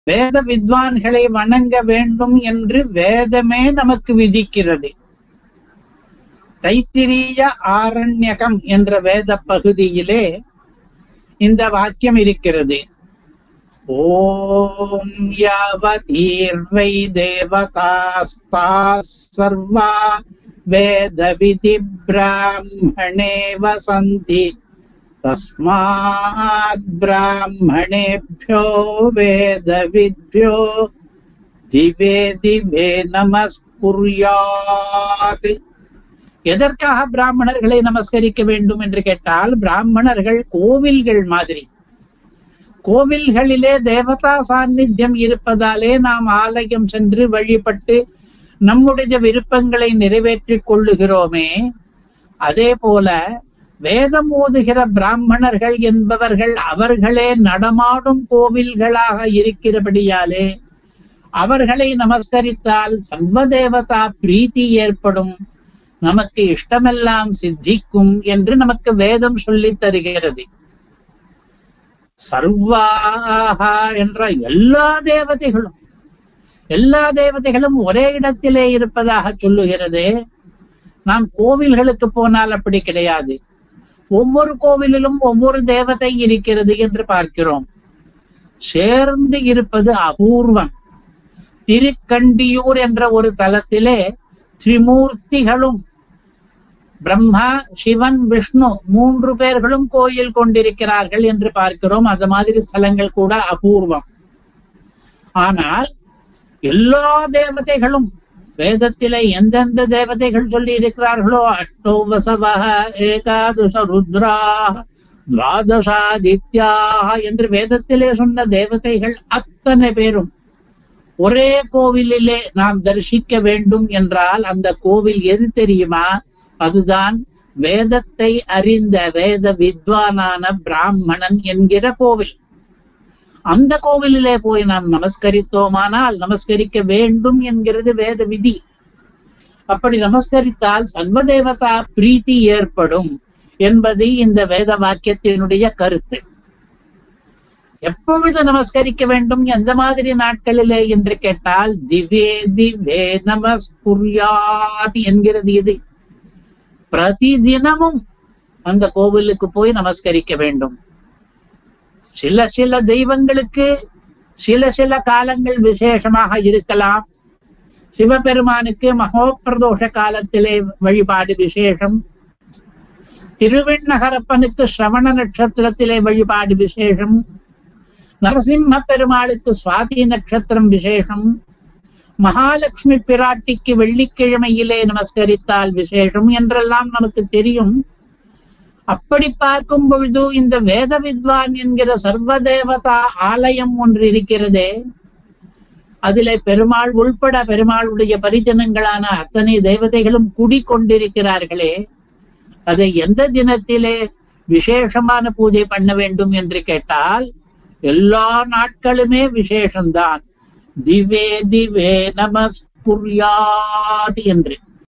வேத வித்வான்களை வணங்க வேண்டும் என்று வேதமே நமக்கு விதிக்கிறது தைத்திரிய ஆரண்யகம் என்ற வேத பகுதியிலே இந்த வாக்கியம் இருக்கிறது ஓம் யாவதீர்வை தேவதாஸ்தா சர்வா வேத விதி பிராமணே வசந்தி தஸ்மாத் பிராமணேभ्यो வேதவித்யோ திவே திவே நமஸ்குர்யாத் எதற்காக பிராமணர்களை நமஸ்கரிக்க வேண்டும் என்று கேட்டால் பிராமணர்கள் கோவில்கள் மாதிரி கோவில்களிலே தேவதா சாநித்தியம் இருப்பதாலே நாம் ஆலயம் சென்று வழிபட்டு நம்முடைய விருப்பங்களை நிறைவேற்றிக் கொள்ளுகிறோமே அதே போல வேதம் ஓதுகிற பிராமணர்கள் என்பவர்கள் அவர்களே நடமாடும் கோவில்களாக இருக்கிறபடியாலே அவர்களை நமஸ்கரித்தால் சர்வதேவதா பிரீத்தி ஏற்படும் நமக்கு இஷ்டமெல்லாம் சித்திக்கும் என்று நமக்கு வேதம் சொல்லித் தருகிறது சர்வாஹா என்ற எல்லா தேவதைகளும் எல்லா தேவதைகளும் ஒரே இடத்திலே இருப்பதாக சொல்லுகிறது நாம் கோவில்களுக்கு போனால் அப்படி கிடையாது ஒவ்வொரு கோவிலிலும் ஒவ்வொரு தேவதை இருக்கிறது என்று பார்க்கிறோம் சேர்ந்து இருப்பது அபூர்வம் திருக்கண்டியூர் என்ற ஒரு தலத்திலே திரிமூர்த்திகளும் பிரம்மா சிவன் விஷ்ணு மூன்று பேர்களும் கோயில் கொண்டிருக்கிறார்கள் என்று பார்க்கிறோம் அது மாதிரி ஸ்தலங்கள் கூட அபூர்வம் ஆனால் எல்லா தேவதைகளும் வேதத்திலே எந்தெந்த தேவதைகள் சொல்லி இருக்கிறார்களோ அஷ்டோ வசவக ஏகாதச ருத்ரா துவாதசாதித்யா என்று வேதத்திலே சொன்ன தேவதைகள் அத்தனை பேரும் ஒரே கோவிலிலே நாம் தரிசிக்க வேண்டும் என்றால் அந்த கோவில் எது தெரியுமா அதுதான் வேதத்தை அறிந்த வேத வித்வானான பிராமணன் என்கிற கோவில் அந்த கோவிலிலே போய் நாம் நமஸ்கரித்தோமானால் நமஸ்கரிக்க வேண்டும் என்கிறது வேத விதி அப்படி நமஸ்கரித்தால் சர்வதேவதா பிரீத்தி ஏற்படும் என்பது இந்த வேத வாக்கியத்தினுடைய கருத்து எப்பொழுது நமஸ்கரிக்க வேண்டும் எந்த மாதிரி நாட்களிலே என்று கேட்டால் திவே திவே நமஸ்குர்யாத் என்கிறது இது பிரதிதினமும் அந்த கோவிலுக்கு போய் நமஸ்கரிக்க வேண்டும் சில சில தெய்வங்களுக்கு சில சில காலங்கள் விசேஷமாக இருக்கலாம் சிவபெருமானுக்கு மகோப்பிரதோஷ காலத்திலே வழிபாடு விசேஷம் திருவெண்ணகரப்பனுக்கு சிரவண நட்சத்திரத்திலே வழிபாடு விசேஷம் நரசிம்ம பெருமாளுக்கு சுவாதி நட்சத்திரம் விசேஷம் மகாலட்சுமி பிராட்டிக்கு வெள்ளிக்கிழமையிலே நமஸ்கரித்தால் விசேஷம் என்றெல்லாம் நமக்கு தெரியும் அப்படி பார்க்கும் பொழுது இந்த வேத வித்வான் என்கிற சர்வதேவதா ஆலயம் ஒன்று இருக்கிறதே அதிலே பெருமாள் உள்பட பெருமாளுடைய பரிஜனங்களான அத்தனை தேவதைகளும் குடிக்கொண்டிருக்கிறார்களே அதை எந்த தினத்திலே விசேஷமான பூஜை பண்ண வேண்டும் என்று கேட்டால் எல்லா நாட்களுமே விசேஷம்தான் திவே திவே நமஸ்குர்யாத் என்று